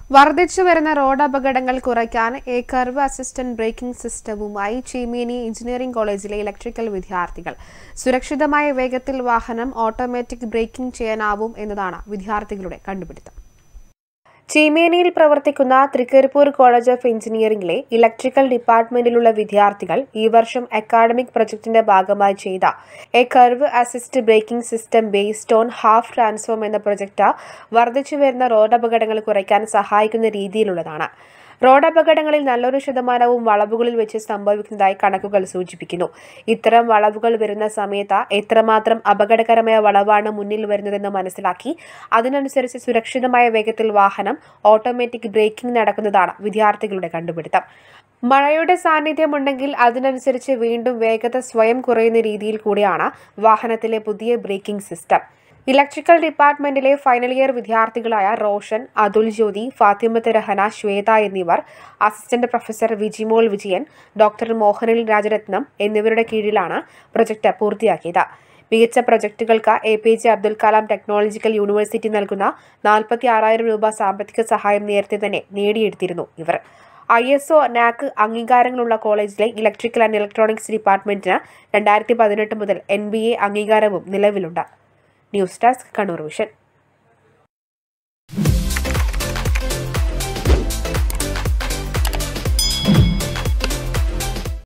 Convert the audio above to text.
വർദ്ധിച്ചു വരുന്ന റോഡ് അപകടങ്ങൾ കുറയ്ക്കാൻ എ കർവ് അസിസ്റ്റന്റ് ബ്രേക്കിംഗ് സിസ്റ്റവുമായി ചീമേനി എഞ്ചിനീയറിംഗ് കോളേജിലെ ഇലക്ട്രിക്കൽ വിദ്യാർത്ഥികൾ സുരക്ഷിതമായ വേഗത്തിൽ വാഹനം ഓട്ടോമാറ്റിക് ബ്രേക്കിംഗ് ചെയ്യാനാവും എന്നതാണ് വിദ്യാർത്ഥികളുടെ കണ്ടുപിടുത്തം ചീമേനിയിൽ പ്രവർത്തിക്കുന്ന തൃക്കരിപ്പൂർ കോളേജ് ഓഫ് എഞ്ചിനീയറിംഗിലെ ഇലക്ട്രിക്കൽ ഡിപ്പാർട്ട്മെന്റിലുള്ള വിദ്യാർത്ഥികൾ ഈ വർഷം അക്കാഡമിക് പ്രൊജക്ടിന്റെ ഭാഗമായി ചെയ്ത A curve assist braking system based on half transform എന്ന പ്രൊജക്ട് വർദ്ധിച്ചു വരുന്ന റോഡ് അപകടങ്ങൾ കുറയ്ക്കാൻ സഹായിക്കുന്ന രീതിയിലുള്ളതാണ് റോഡ് അപകടങ്ങളിൽ നല്ലൊരു ശതമാനവും വളവുകളിൽ വെച്ച് സംഭവിക്കുന്നതായി കണക്കുകൾ സൂചിപ്പിക്കുന്നു ഇത്തരം വളവുകൾ വരുന്ന സമയത്ത് എത്രമാത്രം അപകടകരമായ വളവാണ് മുന്നിൽ വരുന്നതെന്ന് മനസ്സിലാക്കി അതിനനുസരിച്ച് സുരക്ഷിതമായ വേഗത്തിൽ വാഹനം ഓട്ടോമാറ്റിക് ബ്രേക്കിംഗ് നടക്കുന്നതാണ് വിദ്യാർത്ഥികളുടെ കണ്ടുപിടുത്തം മഴയുടെ സാന്നിധ്യമുണ്ടെങ്കിൽ അതിനനുസരിച്ച് വീണ്ടും വേഗത സ്വയം കുറയുന്ന രീതിയിൽ കൂടിയാണ് വാഹനത്തിലെ പുതിയ ബ്രേക്കിംഗ് സിസ്റ്റം ഇലക്ട്രിക്കൽ ഡിപ്പാർട്ട്മെന്റിലെ ഫൈനൽ ഇയർ വിദ്യാർത്ഥികളായ റോഷൻ അതുൽ ജ്യോതി ഫാത്തിമത്ത് രഹന ശ്വേത എന്നിവർ assistant professor Vijimol Vijayan doctor മോഹനിൽ രാജരത്നം എന്നിവരുടെ കീഴിലാണ് പ്രൊജക്ട് പൂർത്തിയാക്കിയത് മികച്ച പ്രൊജക്ടുകൾക്ക് A P J Abdul Kalam technological university നൽകുന്ന നാൽപ്പത്തി ആറായിരം രൂപ സാമ്പത്തിക സഹായം നേരത്തെ തന്നെ നേടിയെടുത്തിരുന്നു ഇവർ ഐ എസ് ഒ നാക്ക് അംഗീകാരങ്ങളുള്ള കോളേജിലെ ഇലക്ട്രിക്കൽ ആൻഡ് ഇലക്ട്രോണിക്സ് ഡിപ്പാർട്ട്മെന്റിന് രണ്ടായിരത്തി പതിനെട്ട് മുതൽ എൻ ബി എ അംഗീകാരവും നിലവിലുണ്ട് ന്യൂസ് ഡെസ്ക് കണ്ണൂർ വിഷൻ